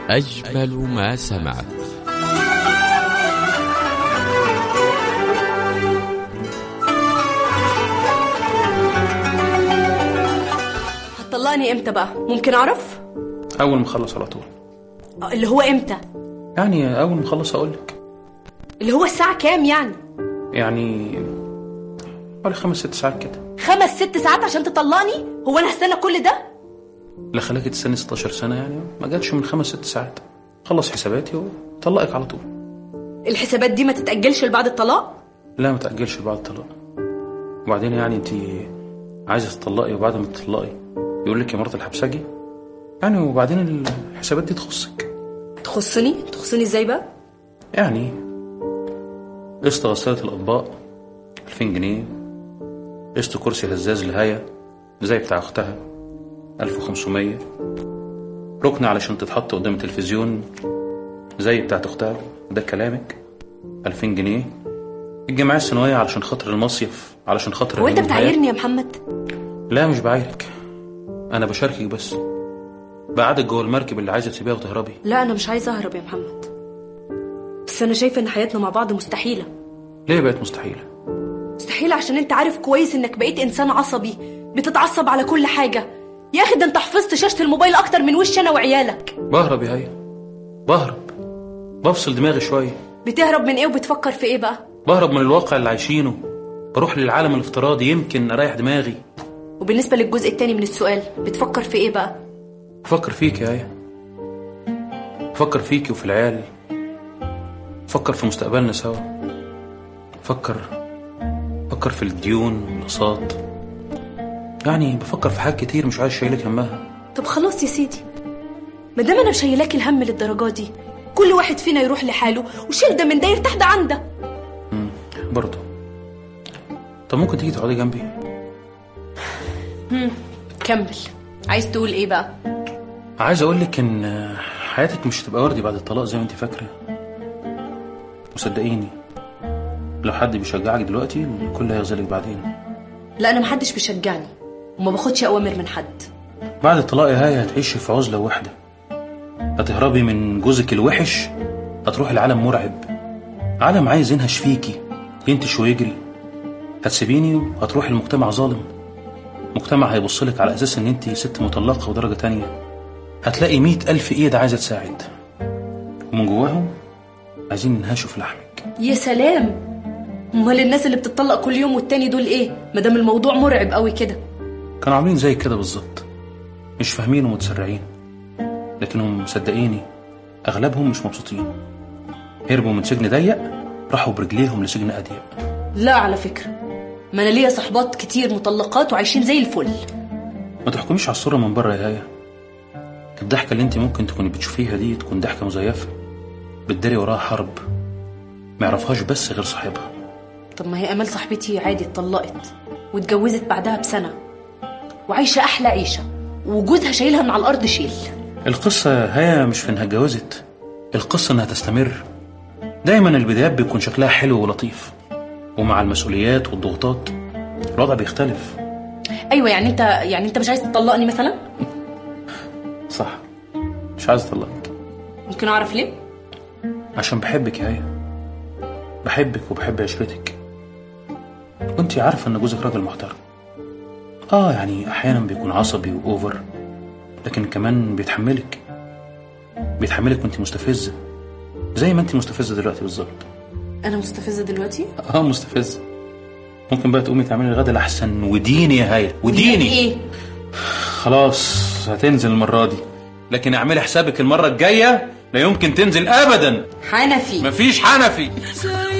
أجمل ما سمعت هتطلقني امتى بقى ممكن اعرف اول ما اخلص على طول آه، اللي هو امتى يعني اول ما اخلص اقول لك اللي هو الساعة كام يعني يعني حوالي خمس ست ساعات كده خمس ست ساعات عشان تطلقني هو انا هستنى كل ده اللي خلاكي تستني 16 سنه يعني ما جاتش من خمس ست ساعات خلص حساباتي وطلقك على طول الحسابات دي ما تتأجلش لبعد الطلاق لا ما تاجلش بعد الطلاق وبعدين يعني انت عايزه تطلقي وبعد ما تطلقي يقول لك يا مرات الحبسجي يعني وبعدين الحسابات دي تخصك تخصني تخصني ازاي بقى يعني قسط غسالة الأطباق 2000 جنيه قسط كرسي هزاز لهاية زي بتاع أختها 1500 ركن علشان تتحط قدام التلفزيون زي بتاعت أختها ده كلامك 2000 جنيه الجمعية الثانوية علشان خاطر المصيف علشان خاطر هو انت النهاية. بتعايرني يا محمد لا مش بعايرك أنا بشاركك بس بقعدك جوه المركب اللي عايزة تسيبيها وتهربي لا انا مش عايزه اهرب يا محمد بس انا شايفه ان حياتنا مع بعض مستحيله ليه بقت مستحيلة؟ مستحيل عشان انت عارف كويس انك بقيت انسان عصبي بتتعصب على كل حاجه يا اخي ده انت حفظت شاشه الموبايل اكتر من وش انا وعيالك بهرب يا هيا بهرب بفصل دماغي شوية بتهرب من ايه وبتفكر في ايه بقى بهرب من الواقع اللي عايشينه بروح للعالم الافتراضي يمكن اريح دماغي وبالنسبه للجزء التاني من السؤال بتفكر في ايه بقى بفكر فيك يا ايه بفكر فيكي وفي العيال بفكر في مستقبلنا سوا بفكر بفكر في الديون والاقساط يعني بفكر في حاجات كتير مش عايز شايلك همها طب خلاص يا سيدي ما دام انا شايلاك الهم للدرجه دي كل واحد فينا يروح لحاله وشيل ده من ده يرتاح ده عن ده برضه طب ممكن تيجي تقعدي جنبي كمل عايز تقول ايه بقى عايز اقول لك ان حياتك مش هتبقى وردي بعد الطلاق زي ما انت فاكره وصدقيني لو حد بيشجعك دلوقتي الكل هيغزلك بعدين لا انا محدش بيشجعني وما باخدش اوامر من حد بعد الطلاق يا هاي هتعيشي في عزلة واحدة هتهربي من جوزك الوحش هتروحي لعالم مرعب عالم عايز ينهش فيكي ينتش ويجري هتسيبيني وهتروحي لمجتمع ظالم مجتمع هيبصلك على أساس إن أنت ست مطلقة ودرجة تانية هتلاقي مئة ألف إيد عايزة تساعد ومن جواهم عايزين ينهشوا في لحمك يا سلام امال الناس اللي بتطلق كل يوم والتاني دول ايه ما دام الموضوع مرعب قوي كده كانوا عاملين زي كده بالظبط مش فاهمين ومتسرعين لكنهم صدقيني اغلبهم مش مبسوطين هربوا من سجن ضيق راحوا برجليهم لسجن اضيق لا على فكره ما انا ليا صحبات كتير مطلقات وعايشين زي الفل ما تحكميش على الصوره من بره يا هيا الضحكه اللي انت ممكن تكوني بتشوفيها دي تكون ضحكه مزيفه بتداري وراها حرب ما يعرفهاش بس غير صاحبها طب ما هي امال صاحبتي عادي اتطلقت واتجوزت بعدها بسنه وعايشه احلى عيشه وجوزها شايلها من على الارض شيل القصة هي مش في انها اتجوزت القصة انها تستمر دايما البدايات بيكون شكلها حلو ولطيف ومع المسؤوليات والضغوطات الوضع بيختلف ايوه يعني انت يعني انت مش عايز تطلقني مثلا صح مش عايز اطلقك ممكن اعرف ليه عشان بحبك يا هيا بحبك وبحب عشرتك وانت عارفة ان جوزك راجل محترم اه يعني احيانا بيكون عصبي واوفر لكن كمان بيتحملك بيتحملك وانت مستفزة زي ما انت مستفزة دلوقتي بالظبط انا مستفزه دلوقتي اه مستفزة ممكن بقى تقومي تعملي الغدا الاحسن وديني يا هايا وديني ايه خلاص هتنزل المرة دي لكن اعملي حسابك المرة الجاية لا يمكن تنزل ابدا حنفي مفيش حنفي